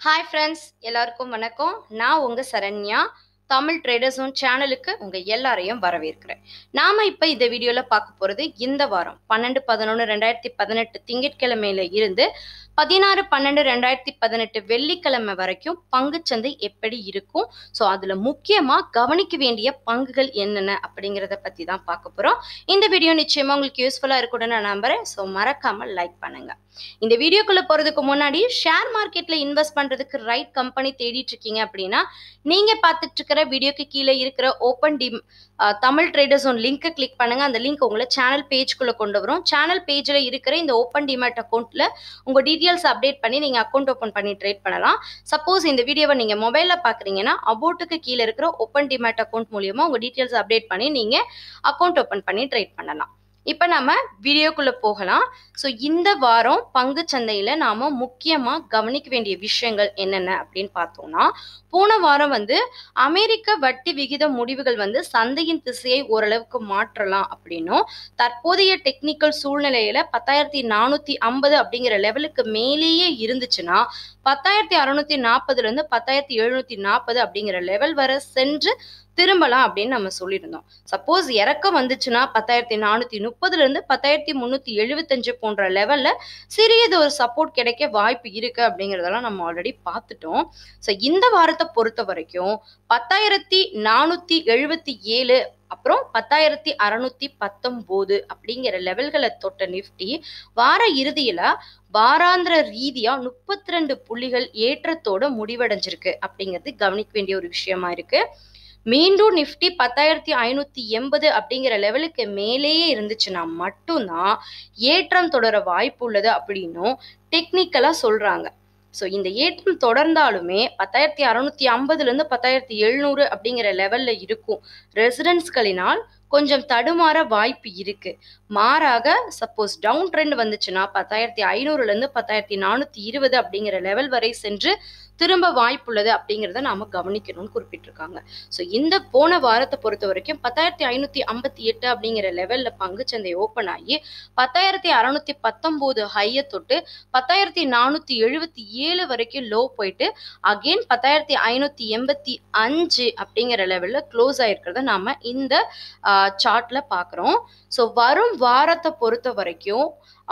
hi friends எல்லாருக்கும் வணக்கம் நான் உங்க சரண்யா தமிழ் ட்ரேடர்ஸ் ஒன் சேனலுக்கு உங்க எல்லாரையும் வரவேற்கிறேன் நாம இப்ப இந்த வீடியோல பார்க்க போறது இந்த வாரம் பன்னெண்டு பதினொன்று ரெண்டாயிரத்தி பதினெட்டு திங்கட்கிழமையில இருந்து பதினாறு பன்னெண்டு ரெண்டாயிரத்தி பதினெட்டு வெள்ளிக்கிழமை வரைக்கும் பங்குச்சந்தை எப்படி இருக்கும் ஸோ அதுல முக்கியமா கவனிக்க வேண்டிய பங்குகள் என்னென்ன அப்படிங்கிறத பத்தி தான் பார்க்க போறோம் இந்த வீடியோ நிச்சயமா உங்களுக்கு யூஸ்ஃபுல்லா இருக்கும்னு நான் நம்புறேன் ஸோ மறக்காம லைக் பண்ணுங்க இந்த வீடியோக்குள்ள போறதுக்கு முன்னாடி ஷேர் மார்க்கெட்ல இன்வெஸ்ட் பண்றதுக்கு ரைட் கம்பெனி தேடிட்டு இருக்கீங்க அப்படின்னா நீங்க பார்த்துட்டு இருக்கிற வீடியோக்கு கீழே இருக்கிற open T Tamil traders one லிங்க்கை கிளிக் பண்ணுங்க அந்த லிங்க் உங்களை சேனல் பேஜ்குள்ள கொண்டு வரும் சேனல் பேஜ்ல இருக்கிற இந்த ஓப்பன் டிமேட் அக்கௌண்ட்ல உங்க டீட்டெயில்ஸ் அப்டேட் பண்ணி நீங்க அக்கௌண்ட் ஓப்பன் பண்ணி ட்ரேட் பண்ணலாம் சப்போஸ் இந்த வீடியோவை நீங்க மொபைல்ல பாக்குறீங்கன்னா அபோட்டுக்கு கீழே இருக்கிற ஓப்பன் டிமேட் அக்கௌண்ட் மூலியமா உங்க டீட்டெயில்ஸ் அப்டேட் பண்ணி நீங்க அக்கௌண்ட் ஓப்பன் பண்ணி ட்ரேட் பண்ணலாம் இப்போ நம்ம வீடியோக்குள்ள போகலாம் ஸோ இந்த வாரம் பங்கு சந்தையில நாம முக்கியமா கவனிக்க வேண்டிய விஷயங்கள் என்னென்ன அப்படின்னு பார்த்தோம்னா போன வாரம் வந்து அமெரிக்க வட்டி விகித முடிவுகள் வந்து சந்தையின் திசையை ஓரளவுக்கு மாற்றலாம் அப்படின்னும் தற்போதைய டெக்னிக்கல் சூழ்நிலையில பத்தாயிரத்தி நானூத்தி ஐம்பது அப்படிங்கிற லெவலுக்கு மேலேயே இருந்துச்சுன்னா பத்தாயிரத்தி அறுநூத்தி நாற்பதுல இருந்து பத்தாயிரத்தி எழுநூத்தி நாற்பது அப்படிங்கிற லெவல் வரை சென்று திரும்பலாம் அப்படின்னு நம்ம சொல்லியிருந்தோம் சப்போஸ் இறக்கம் வந்துச்சுன்னா பத்தாயிரத்தி நானூத்தி முப்பதுல இருந்து பத்தாயிரத்தி முன்னூத்தி எழுபத்தஞ்சு போன்ற லெவல்ல சிறியது ஒரு சப்போர்ட் கிடைக்க வாய்ப்பு இருக்கு அப்படிங்கறதெல்லாம் நம்ம ஆல்ரெடி பார்த்துட்டோம் ஸோ இந்த வாரத்தை பொறுத்த வரைக்கும் பத்தாயிரத்தி நானூத்தி எழுபத்தி ஏழு அப்புறம் பத்தாயிரத்தி அறநூத்தி பத்தொம்போது அப்படிங்கிற லெவல்களை தொட்ட நிஃப்டி வார இறுதியில வாராந்திர ரீதியா முப்பத்தி ரெண்டு புள்ளிகள் ஏற்றத்தோட முடிவடைஞ்சிருக்கு அப்படிங்கிறது கவனிக்க வேண்டிய ஒரு விஷயமா இருக்கு மீண்டும் நிஃப்டி பத்தாயிரத்தி ஐநூத்தி எண்பது அப்படிங்கிற லெவலுக்கு மேலேயே இருந்துச்சுன்னா மட்டும்தான் ஏற்றம் தொடர வாய்ப்பு உள்ளது அப்படின்னும் டெக்னிக்கலா சொல்றாங்க ஸோ இந்த ஏற்றம் தொடர்ந்தாலுமே பத்தாயிரத்தி அறுநூத்தி ஐம்பதுல இருந்து பத்தாயிரத்தி எழுநூறு அப்படிங்கிற லெவல்ல இருக்கும் ரெசிடென்ட்ஸ்களினால் கொஞ்சம் தடுமாற வாய்ப்பு இருக்கு மாறாக சப்போஸ் டவுன் ட்ரெண்ட் வந்துச்சுன்னா பத்தாயிரத்தி ஐநூறுல இருந்து பத்தாயிரத்தி நானூத்தி இருபது அப்படிங்கிற லெவல் வரை சென்று திரும்ப வாய்ப்புள்ளது அப்படிங்கிறத நாம கவனிக்கணும்னு குறிப்பிட்டிருக்காங்க ஸோ இந்த போன வாரத்தை பொறுத்த வரைக்கும் பத்தாயிரத்தி ஐநூத்தி ஐம்பத்தி எட்டு அப்படிங்கிற லெவல்ல பங்குச்சந்தை ஓப்பன் ஆகி பத்தாயிரத்தி அறுநூத்தி பத்தொன்பது ஹையை தொட்டு பத்தாயிரத்தி நானூத்தி எழுபத்தி ஏழு வரைக்கும் லோ போயிட்டு அகெயின் பத்தாயிரத்தி ஐநூத்தி எண்பத்தி அஞ்சு அப்படிங்கிற லெவல்ல க்ளோஸ் ஆயிருக்கிறத நாம இந்த சார்ட்ல பாக்குறோம் ஸோ வரும் வாரத்தை பொறுத்த வரைக்கும்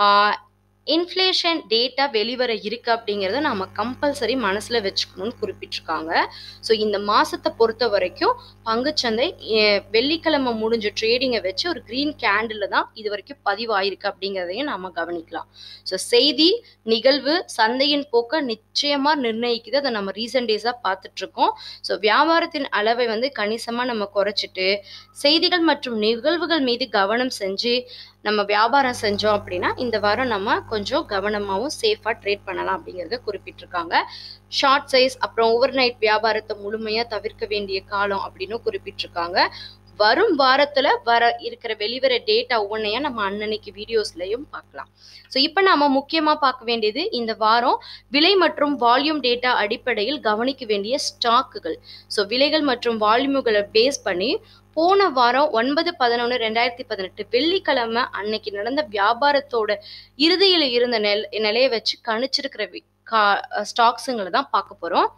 இன்ஃப்ளேஷன் டேட்டா வெளிவர இருக்கு அப்படிங்கிறத நம்ம கம்பல்சரி மனசுல வச்சுக்கணும்னு குறிப்பிட்டிருக்காங்க ஸோ இந்த மாசத்தை பொறுத்த வரைக்கும் பங்குச்சந்தை வெள்ளிக்கிழமை முடிஞ்ச ட்ரேடிங்கை வச்சு ஒரு கிரீன் கேண்டில் தான் இது வரைக்கும் பதிவாயிருக்கு அப்படிங்கிறதையும் நாம கவனிக்கலாம் ஸோ செய்தி நிகழ்வு சந்தையின் போக்க நிச்சயமா நிர்ணயிக்குது அதை நம்ம ரீசன்ட் டேஸா பார்த்துட்டு இருக்கோம் ஸோ வியாபாரத்தின் அளவை வந்து கணிசமா நம்ம குறைச்சிட்டு செய்திகள் மற்றும் நிகழ்வுகள் மீது கவனம் செஞ்சு நம்ம வியாபாரம் செஞ்சோம் அப்படின்னா இந்த வாரம் நம்ம கொஞ்சம் கவனமாகவும் சேஃபாக ட்ரேட் பண்ணலாம் அப்படிங்கிறத குறிப்பிட்டிருக்காங்க ஷார்ட் சைஸ் அப்புறம் ஓவர் நைட் வியாபாரத்தை முழுமையாக தவிர்க்க வேண்டிய காலம் அப்படின்னு குறிப்பிட்டிருக்காங்க வரும் வாரத்துல வர இருக்கிற வெளிவர டேட்டா ஒவ்வொன்றையா நம்ம அன்னன்னைக்கு வீடியோஸ்லயும் பார்க்கலாம் ஸோ இப்போ நாம முக்கியமா பார்க்க வேண்டியது இந்த வாரம் விலை மற்றும் வால்யூம் டேட்டா அடிப்படையில் கவனிக்க வேண்டிய ஸ்டாக்குகள் ஸோ விலைகள் மற்றும் வால்யூமுகளை பேஸ் பண்ணி போன வாரம் ஒன்பது பதினொன்று ரெண்டாயிரத்தி பதினெட்டு வெள்ளிக்கிழமை அன்னைக்கு நடந்த வியாபாரத்தோட இறுதியில் இருந்த நெல் நிலையை வச்சு கணிச்சிருக்கிற ஸ்டாக்ஸுங்களை தான் பார்க்க போறோம்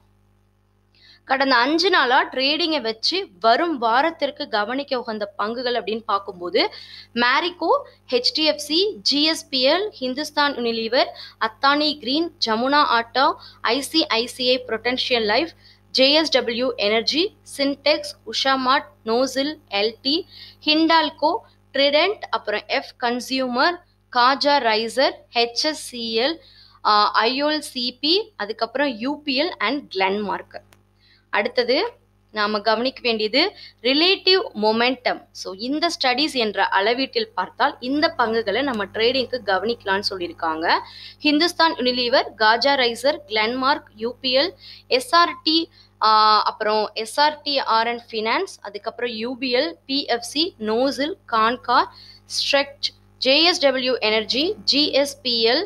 கடந்த அஞ்சு நாளா ட்ரேடிங்கை வச்சு வரும் வாரத்திற்கு கவனிக்க உகந்த பங்குகள் அப்படின்னு பார்க்கும்போது Marico HDFC GSPL Hindustan Unilever Adani green Jamna auto ICICI Prudential life JSW energy Sintex Usha Martin Nocil LT Hindalco Trident அப்புறம் F consumer Kajaria HSCL IOL CP அதுக்கப்புறம் யூபிஎல் அண்ட் கிளென்மார்க் அடுத்தது நாம் கவனிக்க வேண்டியது ரிலேட்டிவ் மொமெண்டம் ஸோ இந்த ஸ்டடீஸ் என்ற அளவீட்டில் பார்த்தால் இந்த பங்குகளை நம்ம ட்ரேடிங்க்கு கவனிக்கலாம்னு சொல்லியிருக்காங்க Hindustan Unilever Kajaria Glenmark UPL SRT அப்புறம் எஸ்ஆர்டி ஆர்என் ஃபினான்ஸ் அதுக்கப்புறம் UPL PFC Nocil Concor ஸ்ட்ரெக்ட் JSW energy GSPL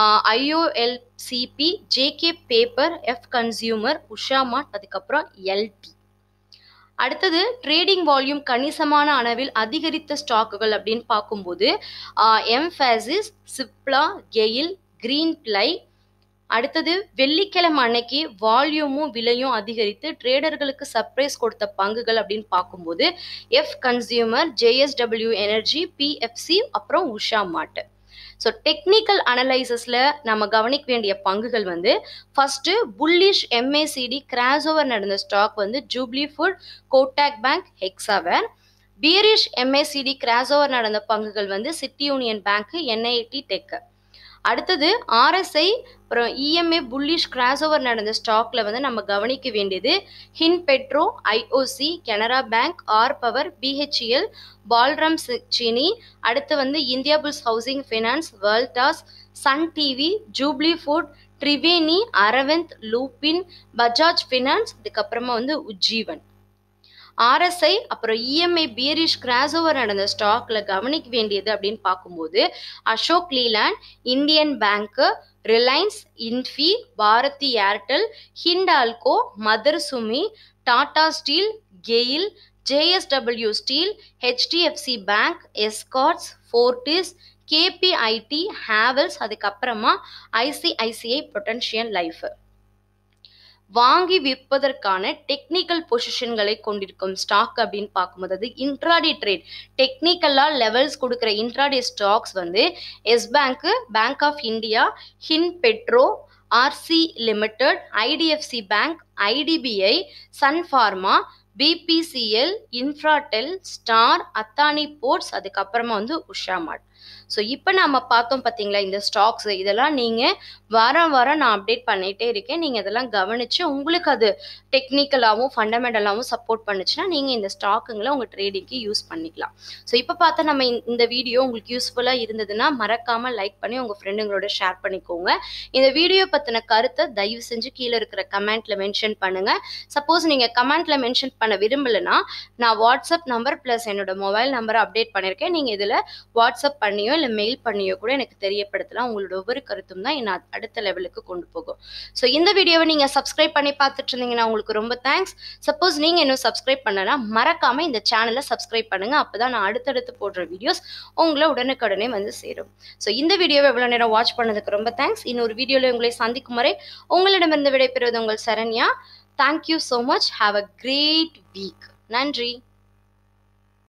IOLCP JK paper F consumer Usha Martin அதுக்கப்புறம் எல்டி அடுத்தது ட்ரேடிங் வால்யூம் கணிசமான அளவில் அதிகரித்த ஸ்டாக்குகள் அப்படின்னு பார்க்கும்போது எம்ஃபேசிஸ் சிப்லா கெயில் கிரீன் பிளை அடுத்தது வெள்ளிக்கிழமை அன்னைக்கு வால்யூமும் விலையும் அதிகரித்து ட்ரேடர்களுக்கு சர்ப்ரைஸ் கொடுத்த பங்குகள் அப்படின்னு பார்க்கும்போது F consumer JSW energy PFC அப்புறம் உஷா மார்ட் ஸோ டெக்னிக்கல் அனலைசஸில் நம்ம கவனிக்க வேண்டிய பங்குகள் வந்து first bullish MACD crossover நடந்த ஸ்டாக் வந்து jubilee food Kotak bank Hexaware bearish MACD crossover நடந்த பங்குகள் வந்து city union bank NIT tech அடுத்தது ஆர்எஸ்ஐ அப்புறம் இஎம்ஏ புல்லிஷ் கிராஸ் ஓவர் நடந்த ஸ்டாக்ல வந்து நம்ம கவனிக்க வேண்டியது Hin petro IOC Canara bank R power BHEL Balram Chini அடுத்து வந்து இந்தியா புல்ஸ் ஹவுசிங் ஃபைனான்ஸ் வேர்ல்டாஸ் sun TV jubilee food Triveni Arvind Lupin Bajaj finance இதுக்கப்புறமா வந்து உஜ்ஜீவன் ஆர்எஸ்ஐ அப்புறம் இஎம்ஐ பியரிஷ் கிராஸ் ஓவர் நடந்த ஸ்டாக்ல கவனிக்க வேண்டியது அப்படின்னு பார்க்கும்போது Ashok Leyland Indian bank Reliance Infy Bharti Airtel Hindalco mother Sumi Tata steel GAIL JSW steel HDFC bank escorts fortis KPIT Havells அதுக்கப்புறமா ஐசிஐசிஐ பொட்டன்ஷியல் லைஃப் வாங்கி விற்பதற்கான டெக்னிக்கல் பொசிஷன்களை கொண்டிருக்கும் ஸ்டாக் அப்படின்னு பார்க்கும்போது அது இன்ட்ராடே ட்ரேட் டெக்னிக்கலாக லெவல்ஸ் கொடுக்குற இன்ட்ராடே ஸ்டாக்ஸ் வந்து yes bank bank of India Hin petro RC limited IDFC bank IDBI sun pharma BPCL infratel star Adani ports அதுக்கப்புறமா வந்து உஷா மார்ட் ஸோ இப்போ நம்ம பார்த்தோம் பார்த்தீங்களா இந்த ஸ்டாக்ஸ் இதெல்லாம் நீங்கள் வாரம் வாரம் நான் அப்டேட் பண்ணிகிட்டே இருக்கேன் நீங்கள் இதெல்லாம் கவனித்து உங்களுக்கு அது டெக்னிக்கலாகவும் ஃபண்டமெண்டலாகவும் சப்போர்ட் பண்ணுச்சுன்னா நீங்கள் இந்த ஸ்டாக்குங்களை உங்கள் ட்ரேடிங்க்கு யூஸ் பண்ணிக்கலாம் ஸோ இப்போ பார்த்தா நம்ம இந்த வீடியோ உங்களுக்கு யூஸ்ஃபுல்லாக இருந்ததுன்னா மறக்காமல் லைக் பண்ணி உங்கள் ஃப்ரெண்டுங்களோட ஷேர் பண்ணிக்கோங்க இந்த வீடியோ பற்றின கருத்தை தயவு செஞ்சு கீழே இருக்கிற கமெண்ட்டில் மென்ஷன் பண்ணுங்கள் சப்போஸ் நீங்கள் கமெண்ட்டில் மென்ஷன் பண்ண விரும்பலைன்னா நான் வாட்ஸ்அப் நம்பர் ப்ளஸ் என்னோட மொபைல் நம்பரை அப்டேட் பண்ணியிருக்கேன் நீங்கள் இதில் வாட்ஸ்அப் பண்ணியோ இல்லை மெயில் பண்ணியோ கூட எனக்கு தெரியப்படுத்தலாம் உங்களோட ஒவ்வொரு கருத்தும் தான் என்ன அடுத்த லெவலுக்கு கொண்டு போகும் ஸோ இந்த வீடியோவை நீங்கள் சப்ஸ்கிரைப் பண்ணி பார்த்துட்டு இருந்தீங்கன்னா உங்களுக்கு ரொம்ப தேங்க்ஸ் சப்போஸ் நீங்கள் இன்னும் சப்ஸ்கிரைப் பண்ணனா மறக்காமல் இந்த சேனலை சப்ஸ்கிரைப் பண்ணுங்கள் அப்போ தான் நான் அடுத்தடுத்து போடுற வீடியோஸ் உங்களை உடனுக்குடனே வந்து சேரும் ஸோ இந்த வீடியோவை எவ்வளோ நேரம் வாட்ச் பண்ணதுக்கு ரொம்ப தேங்க்ஸ் இன்னொரு வீடியோவில் உங்களை சந்திக்கும் வரை உங்களிடமிருந்து விடைபெறுவது உங்கள் Saranya thank you so much have a great week நன்றி